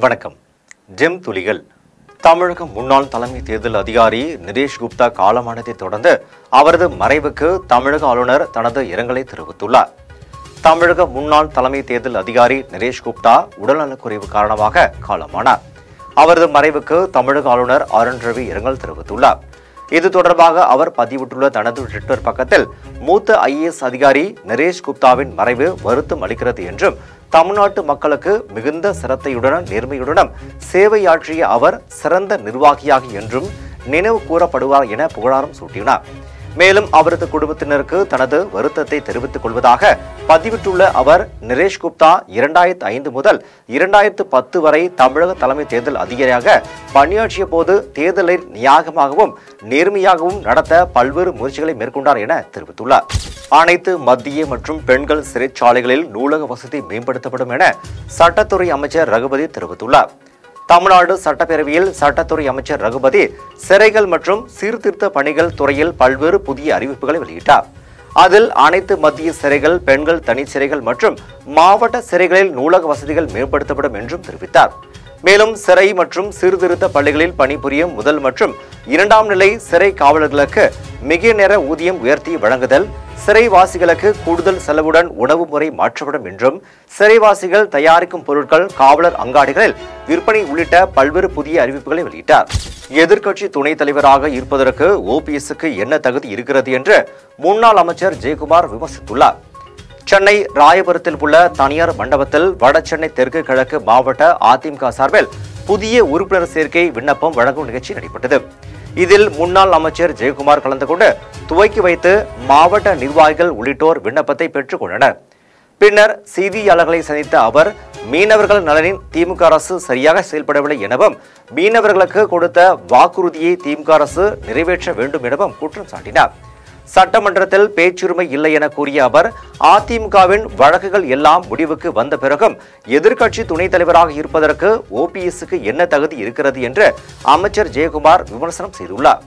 வணக்கம் ஜெம் துளிகள் தமிழக முன்னாள் தலைமை தேர்தல் அதிகாரி நிரேஷ் குப்தா காலமானதை தொடர்ந்து அவரது மறைவுக்கு தமிழக ஆளுநர் தனது இரங்கலை தெரிவித்துள்ளார் தமிழக முன்னாள் தலைமை தேர்தல் அதிகாரி நிரேஷ் குப்தா உடல்நலக்குறைவு காரணமாக காலமானார் அவரது மறைவுக்கு தமிழக ஆளுநர் அருண் ரவி இரங்கல் தெரிவித்துள்ளார் இது தொடர்பாக அவர் பதிவிட்டுள்ள தனது ட்விட்டர் பக்கத்தில் மூத்த ஐஏஎஸ் அதிகாரி நரேஷ் குப்தாவின் மறைவு வருத்தம் அளிக்கிறது என்றும் தமிழ்நாட்டு மக்களுக்கு மிகுந்த சிரத்தையுடனும் நேர்மையுடனும் சேவையாற்றிய அவர் சிறந்த நிர்வாகியாக என்றும் நினைவு கூறப்படுவார் என புகழாரம் சூட்டினார் மேலும் அவரது குடும்பத்தினருக்கு தனது வருத்தத்தை தெரிவித்துக் கொள்வதாக பதிவிட்டுள்ள அவர் நிரேஷ் குப்தா இரண்டாயிரத்து ஐந்து முதல் இரண்டாயிரத்து பத்து வரை தமிழக தலைமை தேர்தல் அதிகாரியாக பணியாற்றிய போது தேர்தலை நியாயமாகவும் நேர்மையாகவும் நடத்த பல்வேறு முயற்சிகளை மேற்கொண்டார் என தெரிவித்துள்ளார் அனைத்து மத்திய மற்றும் பெண்கள் சிறைச்சாலைகளில் நூலக வசதி மேம்படுத்தப்படும் என சட்டத்துறை அமைச்சர் ரகுபதி தெரிவித்துள்ளார் தமிழ்நாடு சட்டப்பேரவையில் சட்டத்துறை அமைச்சர் ரகுபதி சிறைகள் மற்றும் சீர்திருத்த பணிகள் துறையில் பல்வேறு புதிய அறிவிப்புகளை வெளியிட்டார் அதில் அனைத்து மத்திய சிறைகள் பெண்கள் தனி சிறைகள் மற்றும் மாவட்ட சிறைகளில் நூலக வசதிகள் மேம்படுத்தப்படும் என்றும் தெரிவித்தார் மேலும் சிறை மற்றும் சீர்திருத்த பள்ளிகளில் பணிபுரியும் முதல் மற்றும் இரண்டாம் நிலை சிறை காவலர்களுக்கு மிக நேர ஊதியம் உயர்த்தி வழங்குதல் சிறைவாசிகளுக்கு கூடுதல் செலவுடன் உணவு முறை மாற்றப்படும் என்றும் சிறைவாசிகள் தயாரிக்கும் பொருட்கள் காவலர் அங்காடிகளில் விற்பனை உள்ளிட்ட பல்வேறு புதிய அறிவிப்புகளை வெளியிட்டார் எதிர்க்கட்சி துணைத் தலைவராக இருப்பதற்கு ஓபிஎஸ்க்கு என்ன தகுதி இருக்கிறது என்று முன்னாள் அமைச்சர் ஜெயக்குமார் விமர்சித்துள்ளார் சென்னை ராயபுரத்தில் உள்ள தனியார் மண்டபத்தில் வடசென்னை தெற்கு கிழக்கு மாவட்ட அதிமுக சார்பில் புதிய உறுப்பினர் சேர்க்கை விண்ணப்பம் வழங்கும் நிகழ்ச்சி நடைபெற்றது இதில் முன்னாள் அமைச்சர் ஜெயக்குமார் கலந்து கொண்டு துவக்கி வைத்து மாவட்ட நிர்வாகிகள் உள்ளிட்டோர் விண்ணப்பத்தை பெற்றுக் கொண்டனர் பின்னர் செய்தியாளர்களை சந்தித்த அவர் மீனவர்கள் நலனின் திமுக அரசு சரியாக செயல்படவில்லை எனவும் மீனவர்களுக்கு கொடுத்த வாக்குறுதியை திமுக அரசு நிறைவேற்ற வேண்டும் எனவும் குற்றம் சாட்டினார் சட்டமன்றத்தில் பேச்சுரிமை இல்லை என கூறிய அவர் அதிமுகவின் வழக்குகள் எல்லாம் முடிவுக்கு வந்த பிறகும் எதிர்க்கட்சி துணைத் தலைவராக இருப்பதற்கு ஓபிஎஸ்க்கு என்ன தகுதி இருக்கிறது என்று அமைச்சர் ஜெயக்குமார் விமர்சனம் செய்துள்ளார்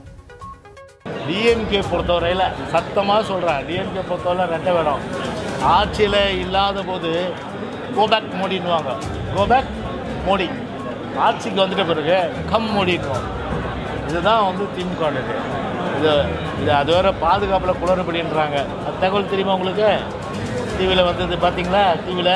டிஎம்கே பொறுத்தவரையில் சத்தமாக சொல்கிறேன் டிஎம்கே பொறுத்தவரை ரெட்டை வேடம் ஆட்சியில் இல்லாத போது கோபேக் மோடின்னுவாங்க கோபேக் மோடி ஆட்சிக்கு வந்துட்ட பிறகு கம் மோடின்னுவோம் இதுதான் வந்து திமுக இது இது இது அது வேற பாதுகாப்பில் குளறுபடின்றாங்க அது தகவல் தெரியுமா உங்களுக்கு டிவியில் வந்தது பார்த்தீங்களா டிவியில்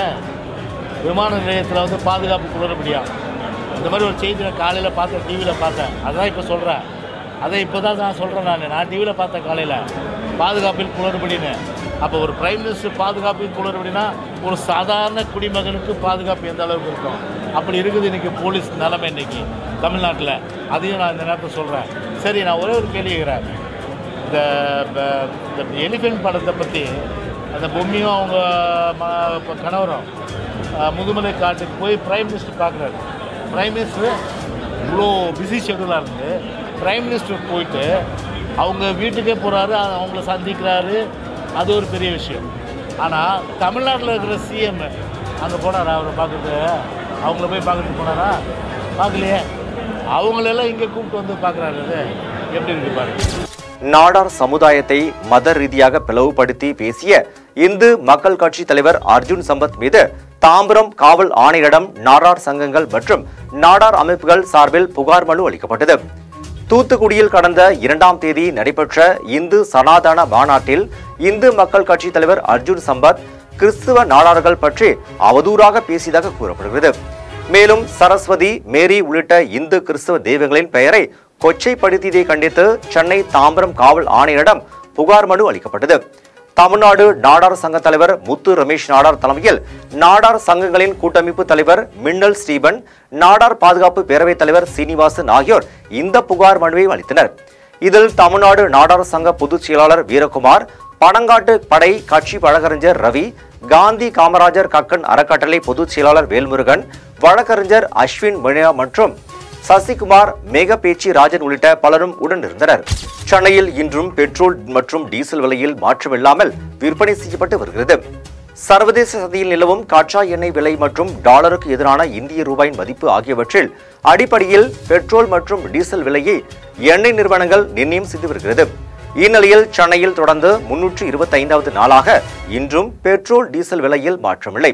விமான நிலையத்தில் வந்து பாதுகாப்பு குளறுபடியா இந்த மாதிரி ஒரு செய்தி நான் காலையில் பார்த்தேன் டிவியில் பார்த்தேன் அதான் இப்போ சொல்கிறேன் அதை இப்போ தான் நான் சொல்கிறேன் நான் நான் டிவியில் பார்த்தேன் காலையில் பாதுகாப்பில் குளறுபடின்னு அப்போ ஒரு பிரைம் மினிஸ்டர் பாதுகாப்பில் குளறுபடினா ஒரு சாதாரண குடிமகனுக்கு பாதுகாப்பு எந்த அளவுக்கு இருக்கும் அப்படி இருக்குது இன்றைக்கி போலீஸ் நிலைமை இன்னைக்கு தமிழ்நாட்டில் அதையும் நான் இந்த நேரத்தில் சொல்கிறேன் சரி நான் ஒரே ஒரு கேள்வி கேட்குறேன் இந்த ப- இந்த எலிஃபென்ட் படத்தை பற்றி அந்த பொம்மியும் அவங்க ம இப்ப கணவரும் அஹ், முதுமலை காட்டுக்கு போய் பிரைம் மினிஸ்டர் பார்க்குறாரு பிரைம் மினிஸ்டர் இவ்வளோ பிஸி ஷெடியூலாக இருந்து பிரைம் மினிஸ்டர் போயிட்டு அவங்க வீட்டுக்கே போகிறாரு அவங்கள சந்திக்கிறாரு அது ஒரு பெரிய விஷயம் ஆனால் தமிழ்நாட்டில் இருக்கிற சிஎம் அங்கே போனாரா அவரை பார்க்குறது அவங்கள போய் பார்க்குறதுக்கு போனாரா பார்க்கலையே அவங்களெல்லாம் இங்கே கூப்பிட்டு வந்து பார்க்குறாரு அது எப்படி இருக்கு பாருங்க நாடார் சமுதாயத்தை மத ரீதியாக பிளவுபடுத்தி பேசிய இந்து மக்கள் கட்சி தலைவர் அர்ஜுன் சம்பத் மீது தாம்பரம் காவல் ஆணையரிடம் நாடார் சங்கங்கள் மற்றும் நாடார் அமைப்புகள் சார்பில் புகார் மனு அளிக்கப்பட்டது தூத்துக்குடியில் கடந்த இரண்டாம் தேதி நடைபெற்ற இந்து சனாதன மாநாட்டில் இந்து மக்கள் கட்சி தலைவர் அர்ஜுன் சம்பத் கிறிஸ்துவ நாடார்கள் பற்றி அவதூறாக பேசியதாக கூறப்படுகிறது மேலும் சரஸ்வதி மேரி உள்ளிட்ட இந்து கிறிஸ்தவ தெய்வங்களின் பெயரை கொச்சைப்படுத்தியதை கண்டித்து சென்னை தாம்பரம் காவல் ஆணையரிடம் புகார் மனு அளிக்கப்பட்டது தமிழ்நாடு நாடார் சங்க தலைவர் முத்து ரமேஷ் நாடார் தலைமையில் நாடார் சங்கங்களின் கூட்டமைப்பு தலைவர் மின்னல் ஸ்டீபன் நாடார் பாதுகாப்பு பேரவைத் தலைவர் சீனிவாசன் ஆகியோர் இந்த புகார் மனுவை அளித்தனர் இதில் தமிழ்நாடு நாடார் சங்க பொதுச் செயலாளர் வீரகுமார் பனங்காட்டு படை கட்சி வழக்கறிஞர் ரவி காந்தி காமராஜர் கக்கன் அறக்கட்டளை பொதுச் செயலாளர் வேல்முருகன் வழக்கறிஞர் அஸ்வின் மணியா மற்றும் சசிகுமார் மேக பேச்சி ராஜன் உள்ளிட்ட பலரும் உடன் இருந்தனர் சென்னையில் இன்றும் பெட்ரோல் மற்றும் டீசல் விலையில் மாற்றமில்லாமல் விற்பனை செய்யப்பட்டு வருகிறது சர்வதேச சதியில் நிலவும் கச்சா எண்ணெய் விலை மற்றும் டாலருக்கு எதிரான இந்திய ரூபாயின் மதிப்பு ஆகியவற்றில் அடிப்படையில் பெட்ரோல் மற்றும் டீசல் விலையை எண்ணெய் நிறுவனங்கள் நிர்ணயம் செய்து வருகிறது இந்நிலையில் சென்னையில் தொடர்ந்து முன்னூற்று இருபத்தைந்தாவது நாளாக இன்றும் பெட்ரோல் டீசல் விலையில் மாற்றமில்லை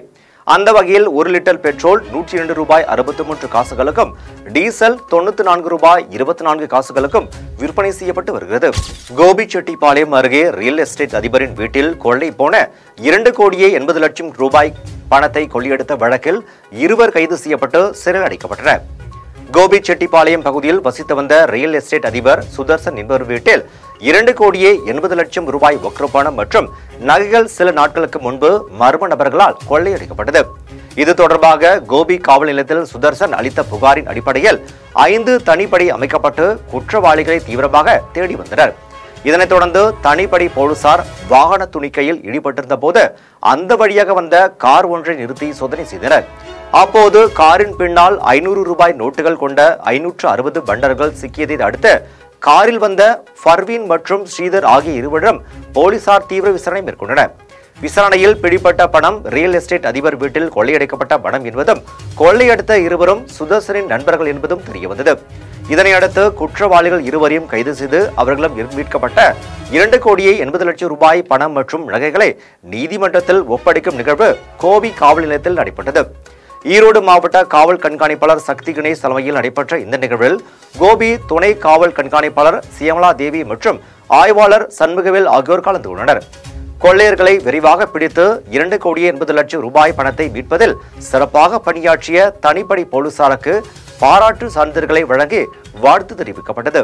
அந்த வகையில் ஒரு லிட்டர் பெட்ரோல் நூற்றி இரண்டு ரூபாய் அறுபத்தி மூன்று காசுகளுக்கும் டீசல் தொண்ணூத்தி நான்கு ரூபாய் இருபத்தி நான்கு காசுகளுக்கும் விற்பனை செய்யப்பட்டு வருகிறது கோபிச்செட்டிப்பாளையம் அருகே ரியல் எஸ்டேட் அதிபரின் வீட்டில் கொள்ளை போன இரண்டு கோடியே எண்பது லட்சம் ரூபாய் பணத்தை கொள்ளையடித்த வழக்கில் இருவர் கைது செய்யப்பட்டு சிறையில் அடைக்கப்பட்டனர் கோபிச்செட்டிப்பாளையம் பகுதியில் வசித்து வந்த ரியல் எஸ்டேட் அதிபர் சுதர்சன் என்பவர் வீட்டில் இரண்டு கோடியே எண்பது லட்சம் ரூபாய் ஒக்ரப்பணம் மற்றும் நகைகள் சில நாட்களுக்கு முன்பு மர்ம நபர்களால் கொள்ளையடிக்கப்பட்டது இது தொடர்பாக கோபி காவல் நிலையத்தில் சுதர்சன் அளித்த புகாரின் அடிப்படையில் ஐந்து தனிப்படை அமைக்கப்பட்டு குற்றவாளிகளை தீவிரமாக தேடி வந்தனர் இதனைத் தொடர்ந்து தனிப்படை போலீசார் வாகன துணிக்கையில் ஈடுபட்டிருந்த போது அந்த வழியாக வந்த கார் ஒன்றை நிறுத்தி சோதனை செய்தனர் அப்போது காரின் பின்னால் ஐநூறு ரூபாய் நோட்டுகள் கொண்ட ஐநூற்று அறுபது பண்டர்கள் சிக்கியதை அடுத்து காரில் வந்த ஃபர்வீன் மற்றும் ஸ்ரீதர் ஆகிய இருவரிடம் போலீசார் தீவிர விசாரணை மேற்கொண்டனர் விசாரணையில் பிடிப்பட்ட பணம் ரியல் எஸ்டேட் அதிபர் வீட்டில் கொள்ளையடிக்கப்பட்ட பணம் என்பதும் கொள்ளையடித்த இருவரும் சுதர்சனின் நண்பர்கள் என்பதும் தெரியவந்தது இதனையடுத்து குற்றவாளிகள் இருவரையும் கைது செய்து அவர்களிடம் இருந்து மீட்கப்பட்ட இரண்டு கோடியே எண்பது லட்சம் ரூபாய் பணம் மற்றும் நகைகளை நீதிமன்றத்தில் ஒப்படைக்கும் நிகழ்வு கோபி காவல் நிலையத்தில் நடைபெற்றது ஈரோடு மாவட்ட காவல் கண்காணிப்பாளர் சக்தி கணேஷ் தலைமையில் நடைபெற்ற இந்த நிகழ்வில் கோபி துணை காவல் கண்காணிப்பாளர் சியமலா தேவி மற்றும் ஆய்வாளர் சண்முகவேல் ஆகியோர் கலந்து கொண்டனர் கொள்ளையர்களை விரைவாக பிடித்து இரண்டு கோடியே எண்பது லட்சம் ரூபாய் பணத்தை மீட்பதில் சிறப்பாக பணியாற்றிய தனிப்படை போலீசாருக்கு பாராட்டு சான்றிதழ்களை வழங்கி வாழ்த்து தெரிவிக்கப்பட்டது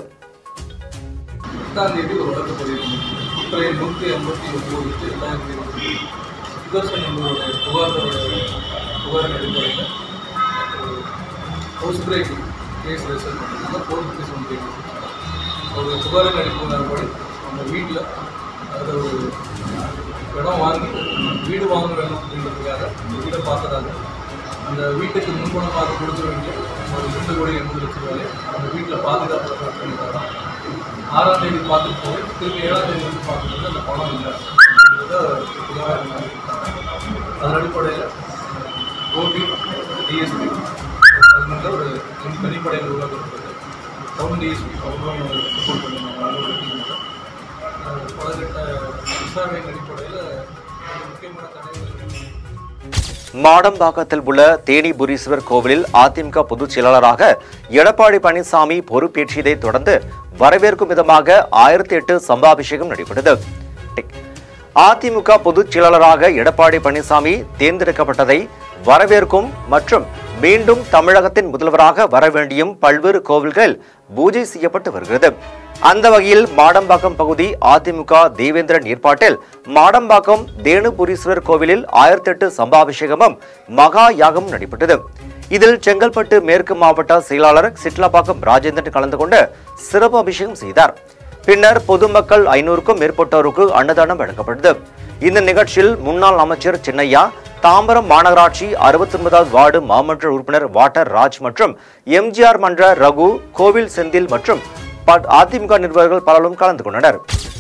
எட்டாம் தேதி ஒரு வழக்கு பதிவு குற்றை நூற்றி ஐம்பத்தி ஒன்பது ரெண்டாயிரத்தி இருபத்தி சுதர்சன் என்பவருடைய புகார் புகாரின் அடிப்படையில் ஹவுஸ் பிரேக்கிங் கேஸ் ரெஜிஸ்டர் பண்ணியிருந்தாங்க போலீஸ் கேஸ் ஒன்று கேஸ் அவருடைய புகாரின் அடிப்படைப்படி அவங்க வீட்டில் அதில் ஒரு இடம் வாங்கி வீடு வாங்க வேணும் அப்படின்றதுக்காக அந்த வீடை பார்த்ததாக அந்த வீட்டுக்கு முன்பணமாக கொடுக்க வேண்டிய ஒரு ரெண்டு கோடி எண்பது லட்சம் ரூபாய் அந்த வீட்டில் பாதுகாப்பு பண்ணிட்டாங்க ஆறாம் தேதி பார்த்துட்டு போய் திரும்பி ஏழாம் தேதி வந்து பார்க்கும்போது அந்த பணம் இல்லை அப்படின்றத புகாராக இருக்காங்க அதன் அடிப்படையில் ஓபி டிஎஸ்பி அதுமாதிரி ஒரு ரெண்டு தனிப்படையில் உருவாக்கப்பட்டது டவுன் டிஎஸ்பி அவங்களும் ரிப்போர்ட் பண்ணியிருந்தாங்க அவங்க ஒரு டீம் பதினெட்டு விசாரணையின் அடிப்படையில் முக்கியமான தடைகள் மாடம்பாக்கத்தில் உள்ள தேனிபுரீஸ்வரர் கோவிலில் அதிமுக பொதுச் செயலாளராக எடப்பாடி பழனிசாமி பொறுப்பேற்றியதைத் தொடர்ந்து வரவேற்கும் விதமாக ஆயிரத்தி எட்டு சம்பாபிஷேகம் நடைபெற்றது அதிமுக பொதுச் செயலாளராக எடப்பாடி பழனிசாமி தேர்ந்தெடுக்கப்பட்டதை வரவேற்கும் மற்றும் மீண்டும் தமிழகத்தின் முதல்வராக வர வேண்டியும் பல்வேறு கோவில்களில் பூஜை செய்யப்பட்டு வருகிறது அந்த வகையில் மாடம்பாக்கம் பகுதி அதிமுக தேவேந்திரன் ஏற்பாட்டில் மாடம்பாக்கம் தேனுபுரீஸ்வரர் கோவிலில் ஆயிரத்தி எட்டு சம்பாபிஷேகமும் மகா யாகமும் நடைபெற்றது இதில் செங்கல்பட்டு மேற்கு மாவட்ட செயலாளர் சிட்லாப்பாக்கம் ராஜேந்திரன் கலந்து கொண்டு சிறப்பு அபிஷேகம் செய்தார் பின்னர் பொதுமக்கள் ஐநூறுக்கும் மேற்பட்டோருக்கு அன்னதானம் வழங்கப்பட்டது இந்த நிகழ்ச்சியில் முன்னாள் அமைச்சர் சின்னையா தாம்பரம் மாநகராட்சி அறுபத்தி ஒன்பதாவது வார்டு மாமன்ற உறுப்பினர் வாட்டர் ராஜ் மற்றும் எம்ஜிஆர் மன்ற ரகு கோவில் செந்தில் மற்றும் ப- அதிமுக நிர்வாகிகள் பலரும் கலந்து கொண்டனர்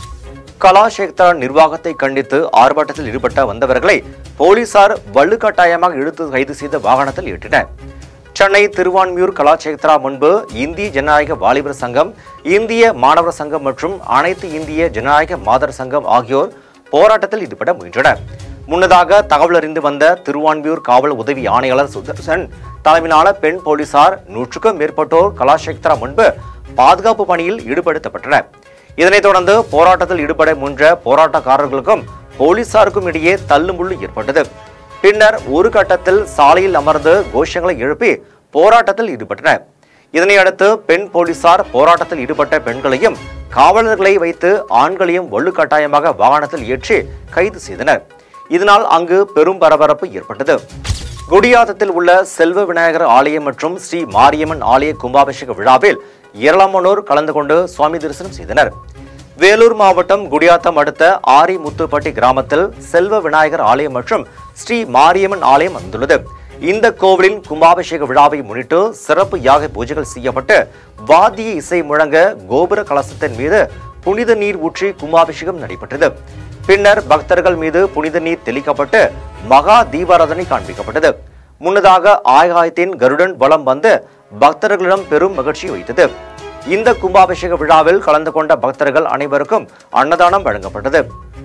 கலாஷேக்தா நிர்வாகத்தை கண்டித்து ஆர்ப்பாட்டத்தில் ஈடுபட்ட வந்தவர்களை போலீசார் வலுக்கட்டாயமாக இழுத்து கைது செய்த வாகனத்தில் ஏற்றினர் சென்னை திருவான்மியூர் கலாச்சேத்ரா முன்பு இந்திய ஜனநாயக வாலிபர் சங்கம் இந்திய மாணவர் சங்கம் மற்றும் அனைத்து இந்திய ஜனநாயக மாதர் சங்கம் ஆகியோர் போராட்டத்தில் ஈடுபட முயன்றனர் முன்னதாக தகவல் அறிந்து வந்த திருவான்மியூர் காவல் உதவி ஆணையாளர் சுதர்சன் தலைமையிலான பெண் போலீசார் நூற்றுக்கும் மேற்பட்டோர் கலாஷேத்ரா முன்பு பாதுகாப்பு பணியில் ஈடுபடுத்தப்பட்டனர் இதனைத் தொடர்ந்து போராட்டத்தில் ஈடுபட முயன்ற போராட்டக்காரர்களுக்கும் போலீசாருக்கும் இடையே தள்ளுமுள்ளு ஏற்பட்டது பின்னர் ஒரு கட்டத்தில் சாலையில் அமர்ந்து கோஷங்களை எழுப்பி போராட்டத்தில் ஈடுபட்டனர் இதனையடுத்து பெண் போலீசார் போராட்டத்தில் ஈடுபட்ட பெண்களையும் காவலர்களை வைத்து ஆண்களையும் வலுக்கட்டாயமாக வாகனத்தில் ஏற்றி கைது செய்தனர் இதனால் அங்கு பெரும் பரபரப்பு ஏற்பட்டது குடியாத்தத்தில் உள்ள செல்வ விநாயகர் ஆலயம் மற்றும் ஸ்ரீ மாரியம்மன் ஆலய கும்பாபிஷேக விழாவில் ஏராளமானோர் கலந்து கொண்டு சுவாமி தரிசனம் செய்தனர் வேலூர் மாவட்டம் குடியாத்தம் அடுத்த ஆரி முத்துப்பட்டி கிராமத்தில் செல்வ விநாயகர் ஆலயம் மற்றும் ஸ்ரீ மாரியம்மன் ஆலயம் அமைந்துள்ளது இந்த கோவிலின் கும்பாபிஷேக விழாவை முன்னிட்டு சிறப்பு யாக பூஜைகள் செய்யப்பட்டு வாத்திய இசை முழங்க கோபுர கலசத்தின் மீது புனித நீர் ஊற்றி கும்பாபிஷேகம் நடைபெற்றது பின்னர் பக்தர்கள் மீது புனித நீர் தெளிக்கப்பட்டு மகா தீபாராதனை காண்பிக்கப்பட்டது முன்னதாக ஆகாயத்தின் கருடன் வலம் வந்து பக்தர்களிடம் பெரும் மகிழ்ச்சி வைத்தது இந்த கும்பாபிஷேக விழாவில் கலந்து கொண்ட பக்தர்கள் அனைவருக்கும் அன்னதானம் வழங்கப்பட்டது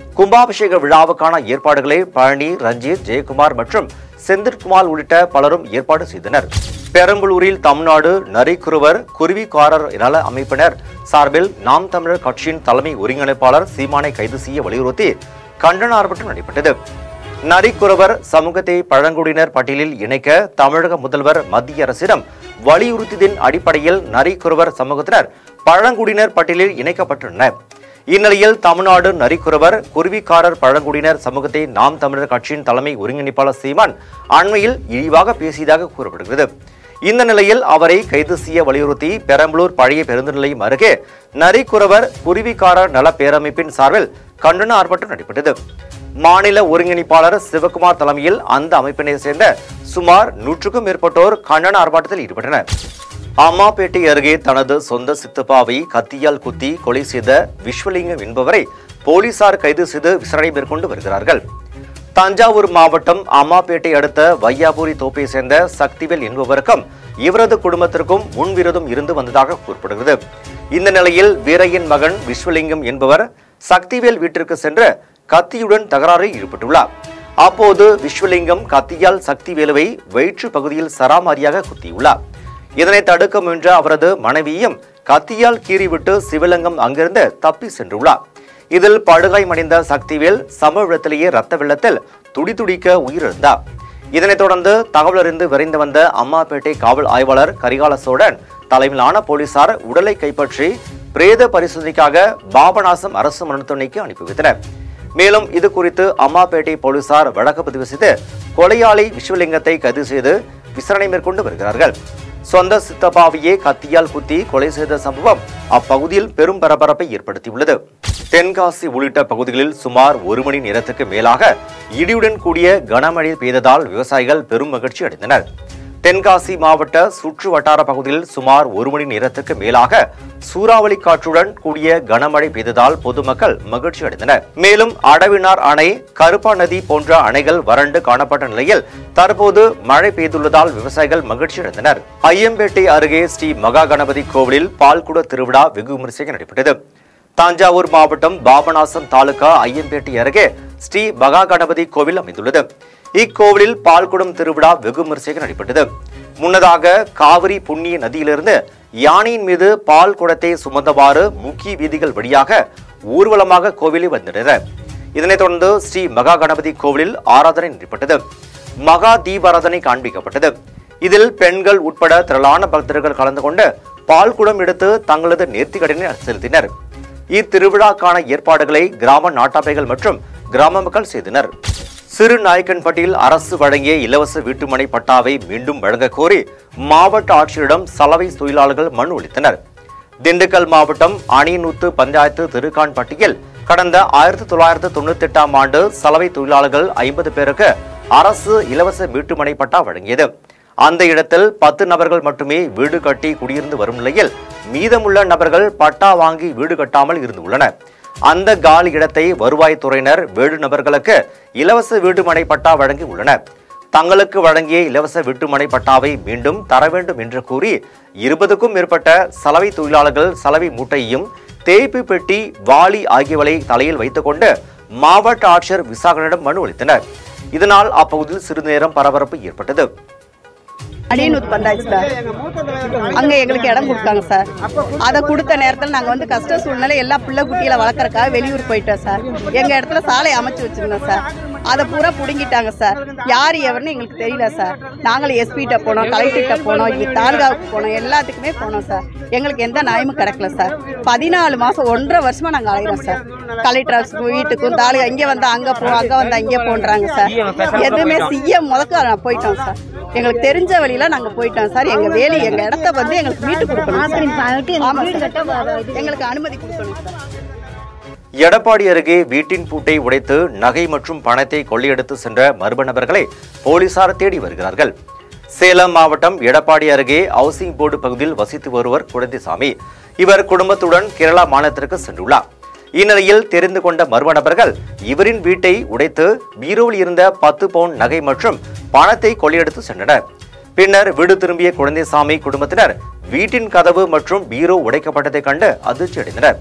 கும்பாபிஷேக விழாவுக்கான ஏற்பாடுகளை பழனி ரஞ்சித் ஜெயக்குமார் மற்றும் செந்தில்குமார் உள்ளிட்ட பலரும் ஏற்பாடு செய்தனர் பெரம்பலூரில் தமிழ்நாடு நரிக்குருவர் குருவிக்காரர் நல அமைப்பினர் சார்பில் நாம் தமிழர் கட்சியின் தலைமை ஒருங்கிணைப்பாளர் சீமானை கைது செய்ய வலியுறுத்தி கண்டன ஆர்ப்பாட்டம் நடைபெற்றது நரிக்குறவர் சமூகத்தை பழங்குடியினர் பட்டியலில் இணைக்க தமிழக முதல்வர் மத்திய அரசிடம் வலியுறுத்தியதின் அடிப்படையில் நரிக்குறவர் சமூகத்தினர் பழங்குடியினர் பட்டியலில் இணைக்கப்பட்டுள்ளனர் இந்நிலையில் தமிழ்நாடு நரிக்குறவர் குருவிக்காரர் பழங்குடியினர் சமூகத்தை நாம் தமிழர் கட்சியின் தலைமை ஒருங்கிணைப்பாளர் சீமான் அண்மையில் இழிவாக பேசியதாக கூறப்படுகிறது இந்த நிலையில் அவரை கைது செய்ய வலியுறுத்தி பெரம்பலூர் பழைய பேருந்து நிலையம் அருகே நரிக்குறவர் குருவிக்காரர் நல பேரமைப்பின் சார்பில் கண்டன ஆர்ப்பாட்டம் நடைபெற்றது மாநில ஒருங்கிணைப்பாளர் சிவகுமார் தலைமையில் அந்த அமைப்பினை சேர்ந்த சுமார் நூற்றுக்கும் மேற்பட்டோர் கண்டன ஆர்ப்பாட்டத்தில் ஈடுபட்டனர் அம்மாப்பேட்டை அருகே தனது சொந்த சித்தப்பாவை கத்தியால் குத்தி கொலை செய்த விஸ்வலிங்கம் என்பவரை போலீசார் கைது செய்து விசாரணை மேற்கொண்டு வருகிறார்கள் தஞ்சாவூர் மாவட்டம் அம்மாப்பேட்டை அடுத்த வையாபுரி தோப்பை சேர்ந்த சக்திவேல் என்பவருக்கும் இவரது குடும்பத்திற்கும் முன்விரோதம் இருந்து வந்ததாக கூறப்படுகிறது இந்த நிலையில் வீரையன் மகன் விஸ்வலிங்கம் என்பவர் சக்திவேல் வீட்டிற்கு சென்று கத்தியுடன் தகராறில் ஈடுபட்டுள்ளார் அப்போது விஸ்வலிங்கம் கத்தியால் சக்திவேலுவை வயிற்று பகுதியில் சராமாரியாக குத்தியுள்ளார் இதனை தடுக்க முயன்ற அவரது மனைவியும் கத்தியால் கீறிவிட்டு சிவலிங்கம் அங்கிருந்து தப்பி சென்றுள்ளார் இதில் படுகாயமடைந்த சக்திவேல் சம இடத்திலேயே ரத்த வெள்ளத்தில் துடிதுடிக்க உயிரிழந்தார் இதனைத் தொடர்ந்து தகவல் அறிந்து விரைந்து வந்த அம்மாப்பேட்டை காவல் ஆய்வாளர் கரிகால சோழன் தலைமையிலான போலீசார் உடலை கைப்பற்றி பிரேத பரிசோதனைக்காக பாபநாசம் அரசு மருத்துவமனைக்கு அனுப்பி வைத்தனர் மேலும் இது குறித்து அம்மாப்பேட்டை போலீசார் வழக்கு பதிவு செய்து கொலையாளி விஸ்வலிங்கத்தை கைது செய்து விசாரணை மேற்கொண்டு வருகிறார்கள் சொந்த சித்தப்பாவையே கத்தியால் குத்தி கொலை செய்த சம்பவம் அப்பகுதியில் பெரும் பரபரப்பை ஏற்படுத்தியுள்ளது தென்காசி உள்ளிட்ட பகுதிகளில் சுமார் ஒரு மணி நேரத்துக்கு மேலாக இடியுடன் கூடிய கனமழை பெய்ததால் விவசாயிகள் பெரும் மகிழ்ச்சி அடைந்தனர் தென்காசி மாவட்ட சுற்று வட்டார பகுதியில் சுமார் ஒரு மணி நேரத்துக்கு மேலாக சூறாவளி காற்றுடன் கூடிய கனமழை பெய்ததால் பொதுமக்கள் மகிழ்ச்சி அடைந்தனர் மேலும் அடவினார் அணை கருப்பா நதி போன்ற அணைகள் வறண்டு காணப்பட்ட நிலையில் தற்போது மழை பெய்துள்ளதால் விவசாயிகள் மகிழ்ச்சி அடைந்தனர் ஐயம்பேட்டை அருகே ஸ்ரீ மகா கணபதி கோவிலில் பால்குட திருவிழா வெகு விமரிசையாக நடைபெற்றது தஞ்சாவூர் மாவட்டம் பாபநாசம் தாலுகா ஐயம்பேட்டை அருகே ஸ்ரீ மகா கணபதி கோவில் அமைந்துள்ளது இக்கோவிலில் பால்குடம் திருவிழா வெகு விமரிசையாக நடைபெற்றது முன்னதாக காவிரி புண்ணிய நதியிலிருந்து யானையின் மீது பால் குடத்தை சுமந்தவாறு முக்கிய வீதிகள் வழியாக ஊர்வலமாக கோவிலில் வந்திருந்தனர் இதனைத் தொடர்ந்து ஸ்ரீ மகா கணபதி கோவிலில் ஆராதனை நடைபெற்றது மகா தீபாராதனை காண்பிக்கப்பட்டது இதில் பெண்கள் உட்பட திரளான பக்தர்கள் கலந்து கொண்டு பால் குடம் எடுத்து தங்களது நேர்த்திக்கடனை செலுத்தினர் இத்திருவிழாக்கான ஏற்பாடுகளை கிராம நாட்டாமைகள் மற்றும் கிராம மக்கள் செய்தனர் சிறு நாயக்கன்பட்டியில் அரசு வழங்கிய இலவச வீட்டுமனை பட்டாவை மீண்டும் வழங்க கோரி மாவட்ட ஆட்சியரிடம் சலவை தொழிலாளர்கள் மனு அளித்தனர் திண்டுக்கல் மாவட்டம் அணிநூத்து பஞ்சாயத்து திருக்கான்பட்டியில் கடந்த ஆயிரத்தி தொள்ளாயிரத்து தொண்ணூத்தி எட்டாம் ஆண்டு சலவை தொழிலாளர்கள் ஐம்பது பேருக்கு அரசு இலவச வீட்டுமனை பட்டா வழங்கியது அந்த இடத்தில் பத்து நபர்கள் மட்டுமே வீடு கட்டி குடியிருந்து வரும் நிலையில் மீதமுள்ள நபர்கள் பட்டா வாங்கி வீடு கட்டாமல் இருந்துள்ளனர் அந்த காலி இடத்தை வருவாய்த்துறையினர் வீடு நபர்களுக்கு இலவச வீட்டுமனை பட்டா வழங்கி உள்ளனர் தங்களுக்கு வழங்கிய இலவச வீட்டுமனை பட்டாவை மீண்டும் தர வேண்டும் என்று கூறி இருபதுக்கும் மேற்பட்ட சலவை தொழிலாளர்கள் சலவை மூட்டையையும் தேய்ப்பு பெட்டி வாளி ஆகியவளை தலையில் வைத்துக்கொண்டு மாவட்ட ஆட்சியர் விசாகனிடம் மனு அளித்தனர் இதனால் அப்பகுதியில் சிறிது நேரம் பரபரப்பு ஏற்பட்டது அடியனூர் பந்தாச்சு சார் அங்கே எங்களுக்கு இடம் கொடுத்தாங்க சார் அதை கொடுத்த நேரத்தில் நாங்கள் வந்து கஷ்ட சூழ்நிலை எல்லா பிள்ளை குட்டிகளை வளர்க்குறக்காக வெளியூர் போயிட்டோம் சார் எங்கள் இடத்துல சாலை அமைச்சு வச்சுருந்தோம் சார் அதை பூரா பிடுங்கிட்டாங்க சார் யார் எவர்னு எங்களுக்கு தெரியல சார் நாங்கள் எஸ்பிகிட்ட போனோம் கலெக்டர்கிட்ட போனோம் இங்கே தாலுகாவுக்கு போனோம் எல்லாத்துக்குமே போனோம் சார் எங்களுக்கு எந்த நியாயமும் கிடைக்கல சார் பதினாலு மாதம் ஒன்றரை வருஷமாக நாங்கள் அலைகிறோம் சார் கலெக்டர் ஆஃபீஸ்க்கு வீட்டுக்கும் தாலுகா இங்கே வந்தால் அங்கே போ அங்கே வந்தால் இங்கே போன்றாங்க சார் எதுவுமே சிஎம் முதக்க போயிட்டோம் சார் எங்களுக்கு தெரிஞ்ச வழியில நாங்க போயிட்டோம் சார் எங்க வேலி எங்க இடத்த வந்து எங்களுக்கு மீட்டு கொடுக்கணும் சார். ஆமா சார். எங்களுக்கு அனுமதி கொடுக்கணும் சார் எடப்பாடி அருகே வீட்டின் பூட்டை உடைத்து நகை மற்றும் பணத்தை கொள்ளையடித்து சென்ற மர்ம நபர்களை போலீசார் தேடி வருகிறார்கள் சேலம் மாவட்டம் எடப்பாடி அருகே ஹவுசிங் போர்டு பகுதியில் வசித்து வருவர் குழந்தைசாமி இவர் குடும்பத்துடன் கேரளா மாநிலத்திற்கு சென்றுள்ளார் இந்நிலையில் தெரிந்து கொண்ட மர்ம நபர்கள் இவரின் வீட்டை உடைத்து பீரோவில் இருந்த பத்து பவுன் நகை மற்றும் பணத்தை கொள்ளையடித்து சென்றனர் பின்னர் வீடு திரும்பிய குழந்தைசாமி குடும்பத்தினர் வீட்டின் கதவு மற்றும் பீரோ உடைக்கப்பட்டதைக் கண்டு அதிர்ச்சி அடைந்தனர்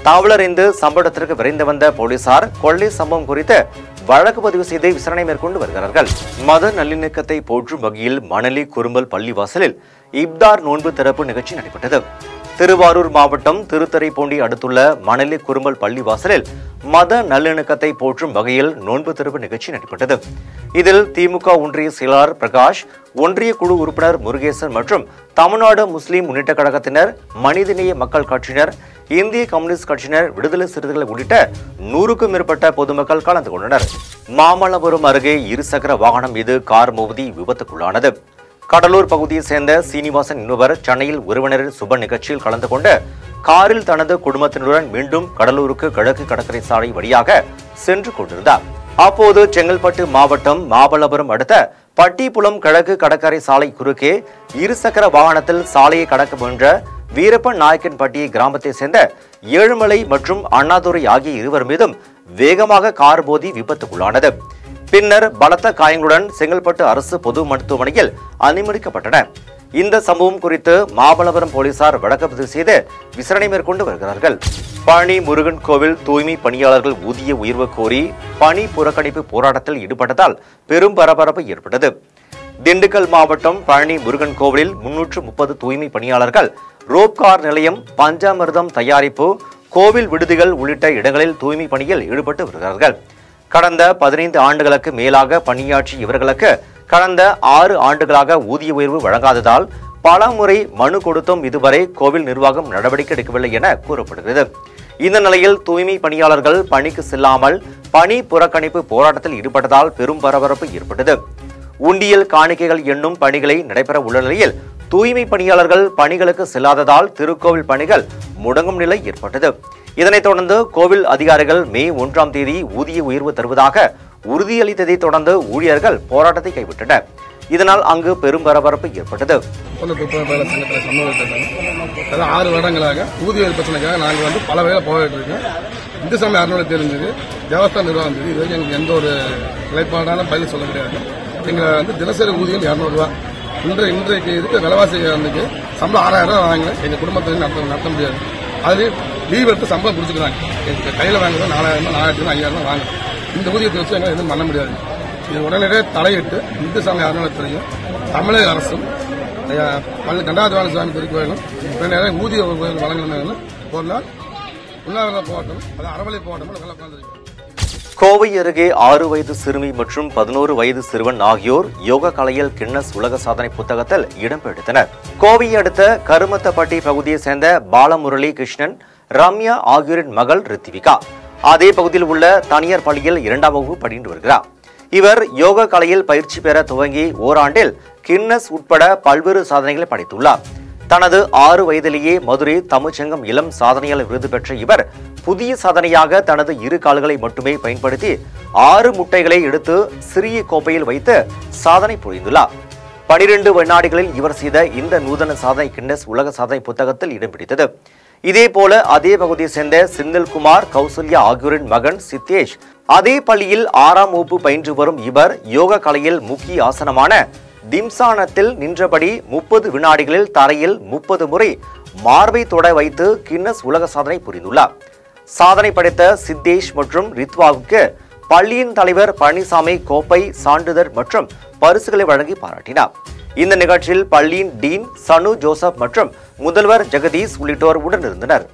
தவளறிந்து சம்பவத்திற்கு விரைந்து வந்த போலீசார் கொள்ளை சம்பவம் குறித்து வழக்கு பதிவு செய்து விசாரணை மேற்கொண்டு வருகிறார்கள் மத நல்லிணக்கத்தை போற்றும் வகையில் மணலி குறும்பல் பள்ளிவாசலில் இப்தார் நோன்பு திறப்பு நிகழ்ச்சி நடைபெற்றது திருவாரூர் மாவட்டம் திருத்துறைப்பூண்டி அடுத்துள்ள மணலி குறும்பல் பள்ளிவாசலில் மத நல்லிணக்கத்தை போற்றும் வகையில் நோன்பு திறப்பு நிகழ்ச்சி நடைபெற்றது இதில் திமுக ஒன்றிய செயலாளர் பிரகாஷ் ஒன்றிய குழு உறுப்பினர் முருகேசன் மற்றும் தமிழ்நாடு முஸ்லிம் முன்னேற்ற கழகத்தினர் மனிதநேய மக்கள் கட்சியினர் இந்திய கம்யூனிஸ்ட் கட்சியினர் விடுதலை சிறுத்தைகள் உள்ளிட்ட நூறுக்கும் மேற்பட்ட பொதுமக்கள் கலந்து கொண்டனர் மாமல்லபுரம் அருகே இருசக்கர வாகனம் மீது கார் மோதி விபத்துக்குள்ளானது கடலூர் பகுதியைச் சேர்ந்த சீனிவாசன் என்பவர் சென்னையில் உறவினரின் சுப நிகழ்ச்சியில் கலந்து கொண்டு காரில் தனது குடும்பத்தினருடன் மீண்டும் கடலூருக்கு கிழக்கு கடற்கரை சாலை வழியாக சென்று கொண்டிருந்தார் அப்போது செங்கல்பட்டு மாவட்டம் மாமல்லபுரம் அடுத்த பட்டிப்புலம் கிழக்கு கடற்கரை சாலை குறுக்கே இருசக்கர வாகனத்தில் சாலையை கடக்க முயன்ற வீரப்பன் நாயக்கன்பட்டியை கிராமத்தைச் சேர்ந்த ஏழுமலை மற்றும் அண்ணாதுரை ஆகிய இருவர் மீதும் வேகமாக கார் மோதி விபத்துக்குள்ளானது பின்னர் பலத்த காயங்களுடன் செங்கல்பட்டு அரசு பொது மருத்துவமனையில் அனுமதிக்கப்பட்டனர் இந்த சம்பவம் குறித்து மாமல்லபுரம் போலீசார் வழக்கு பதிவு செய்து விசாரணை மேற்கொண்டு வருகிறார்கள் பழனி முருகன் கோவில் தூய்மை பணியாளர்கள் ஊதிய உயர்வு கோரி பணி புறக்கணிப்பு போராட்டத்தில் ஈடுபட்டதால் பெரும் பரபரப்பு ஏற்பட்டது திண்டுக்கல் மாவட்டம் பழனி முருகன் கோவிலில் முன்னூற்று முப்பது தூய்மை பணியாளர்கள் ரோப்கார் நிலையம் பஞ்சாமிர்தம் தயாரிப்பு கோவில் விடுதிகள் உள்ளிட்ட இடங்களில் தூய்மை பணியில் ஈடுபட்டு வருகிறார்கள் கடந்த பதினைந்து ஆண்டுகளுக்கு மேலாக பணியாற்றிய இவர்களுக்கு கடந்த ஆறு ஆண்டுகளாக ஊதிய உயர்வு வழங்காததால் பல முறை மனு கொடுத்தும் இதுவரை கோவில் நிர்வாகம் நடவடிக்கை எடுக்கவில்லை என கூறப்படுகிறது இந்த நிலையில் தூய்மை பணியாளர்கள் பணிக்கு செல்லாமல் பணி புறக்கணிப்பு போராட்டத்தில் ஈடுபட்டதால் பெரும் பரபரப்பு ஏற்பட்டது உண்டியல் காணிக்கைகள் எண்ணும் பணிகளை நடைபெற உள்ள நிலையில் தூய்மை பணியாளர்கள் பணிகளுக்கு செல்லாததால் திருக்கோவில் பணிகள் முடங்கும் நிலை ஏற்பட்டது இதனைத் தொடர்ந்து கோவில் அதிகாரிகள் மே ஒன்றாம் தேதி ஊதிய உயர்வு தருவதாக உறுதியளித்ததை தொடர்ந்து ஊழியர்கள் போராட்டத்தை கைவிட்டனர் இதனால் அங்கு பெரும் பரபரப்பு ஏற்பட்டது ஒப்பந்த தொழிலாளர் சங்கத்தில் சம்மதம் அதான் ஆறு வருடங்களாக ஊதிய பிரச்சனைக்காக நாங்கள் வந்து பல வேலை போயிட்டு இருக்கோம் இந்து சமய அறநிலை தெரிஞ்சது தேவஸ்தான நிர்வாகம் தெரியுது இது வரைக்கும் எங்களுக்கு எந்த ஒரு நிலைப்பாடான பதில் சொல்ல கிடையாது எங்களை வந்து தினசரி ஊதியம் இரநூறுவா இன்றைய இன்றைக்கு இருக்க விலைவாசி அன்னைக்கு சம்பளம் ஆறாயிரம் ரூபாய் வாங்கல எங்கள் குடும்பத்தை நடத்த நடத்த முடியாது அதுலேயும் லீவ் எடுத்து சம்பளம் பிடிச்சிக்கிறாங்க எங்கள் கையில் வாங்குறது நாலாயிரம் ரூபாய் நாலாயிரத்தி ஐயாயிரம் ரூபாய் வாங்க இந்த ஊதியத்தை வச்சு எங்களை எதுவும் பண்ண முடியாது இது உடனடியே தலையிட்டு இந்து சமய அறநிலையத்துறையும் தமிழக அரசும் ஐயா, பள்ளி கண்டாதிவான சுவாமி திருக்கோயிலும் உடனடியாக ஊதிய உயர்வு வழங்கணும் ஒரு நாள் உண்ணாவிரத போராட்டம் அது அறவழி போராட்டம் நல்லா உட்காந்துருக்கோம் கோவை அருகே ஆறு வயது சிறுமி மற்றும் பதினோரு வயது சிறுவன் ஆகியோர் யோகா கலையில் கின்னஸ் உலக சாதனை புத்தகத்தில் இடம் பிடித்தனர் கோவையை அடுத்த கருமத்தப்பட்டி பகுதியைச் சேர்ந்த பாலமுரளி கிருஷ்ணன் ரம்யா ஆகியோரின் மகள் ரித்திவிகா அதே பகுதியில் உள்ள தனியார் பள்ளியில் இரண்டாம் வகுப்பு பயின்று வருகிறார் இவர் யோகா கலையில் பயிற்சி பெற துவங்கி ஓராண்டில் கின்னஸ் உட்பட பல்வேறு சாதனைகளை படைத்துள்ளார் தனது ஆறு வயதிலேயே மதுரை தமிழ்ச்சங்கம் இளம் சாதனையாளர் விருது பெற்ற இவர் புதிய சாதனையாக தனது இரு கால்களை மட்டுமே பயன்படுத்தி ஆறு முட்டைகளை எடுத்து சிறிய கோப்பையில் வைத்து சாதனை புரிந்துள்ளார் பனிரெண்டு வினாடிகளில் இவர் செய்த இந்த நூதன சாதனை கின்னஸ் உலக சாதனை புத்தகத்தில் இடம் பிடித்தது இதேபோல அதே பகுதியை சேர்ந்த செந்தில்குமார் கௌசல்யா ஆகியோரின் மகன் சித்தேஷ் அதே பள்ளியில் ஆறாம் வகுப்பு பயின்று வரும் இவர் யோக கலையில் முக்கிய ஆசனமான திம்சானத்தில் நின்றபடி முப்பது வினாடிகளில் தரையில் முப்பது முறை மார்பை தொட வைத்து கின்னஸ் உலக சாதனை புரிந்துள்ளார் சாதனை படைத்த சித்தேஷ் மற்றும் ரித்வாவுக்கு பள்ளியின் தலைவர் பழனிசாமி கோப்பை சான்றிதழ் மற்றும் பரிசுகளை வழங்கி பாராட்டினார் இந்த நிகழ்ச்சியில் பள்ளியின் டீன் சனு ஜோசப் மற்றும் முதல்வர் ஜெகதீஷ் உள்ளிட்டோர் உடனிருந்தனர்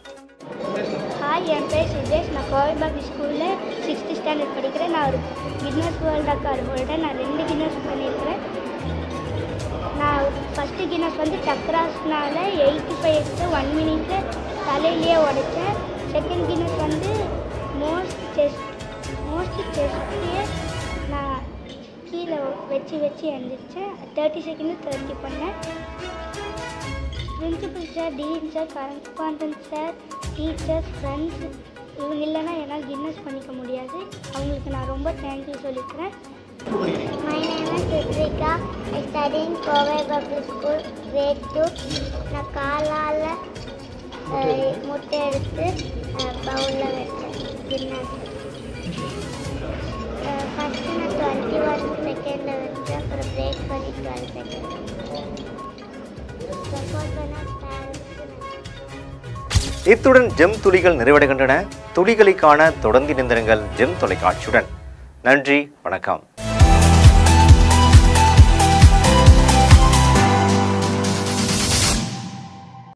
ஹாய் என் பேர் சுஜேஷ் நான் கோவைபாக் ஸ்கூலில் சிக்ஸ்த்து ஸ்டாண்டர்ட் படிக்கிறேன் நான் ஒரு கின்னஸ் வேர்ல்ட் ரெக்கார்டு ஹோல்டர் நான் ரெண்டு கின்னஸ் பண்ணியிருக்கிறேன் நான் ஃபஸ்ட்டு கின்னஸ் வந்து சக்ராஸ்னால எயிட்டி ஃபைவ் எடுத்து ஒன் மினிட்ல தலையிலேயே உடைச்சேன் செகண்ட் கின்னஸ் வந்து மோஸ்ட் செஸ்ட் மோஸ்ட் செஸ்ட்லேயே நான் கீழே வச்சு வச்சு எழுந்திரிச்சேன் தேர்ட்டி செகண்ட் தேர்ட்டி பண்ணேன் principal sir dean sir correspondent sir teachers friends இவங்க இல்லைன்னா என்னால் கின்னஸ் பண்ணிக்க முடியாது அவங்களுக்கு நான் ரொம்ப தேங்க்யூ சொல்லிக்கிறேன் My name is Ritrika. I study in Kovai Public School, grade 2. நான் காலால் முட்டை எடுத்து பவுலில் வச்சேன் கின்னஸ் ஃபஸ்ட்டு நான் டுவெண்ட்டி ஒன் செகண்டில் வச்சேன் அப்புறம் பிரேக் பண்ணி டுவெல் செகண்ட் சப்போர்ட் பண்ண பேரண்ட்ஸுக்கு நன்றி இத்துடன் ஜெம் துளிகள் நிறைவடைகின்றன துளிகளை காண தொடர்ந்து இணைந்திருங்கள் ஜெம் தொலைக்காட்சியுடன் நன்றி வணக்கம்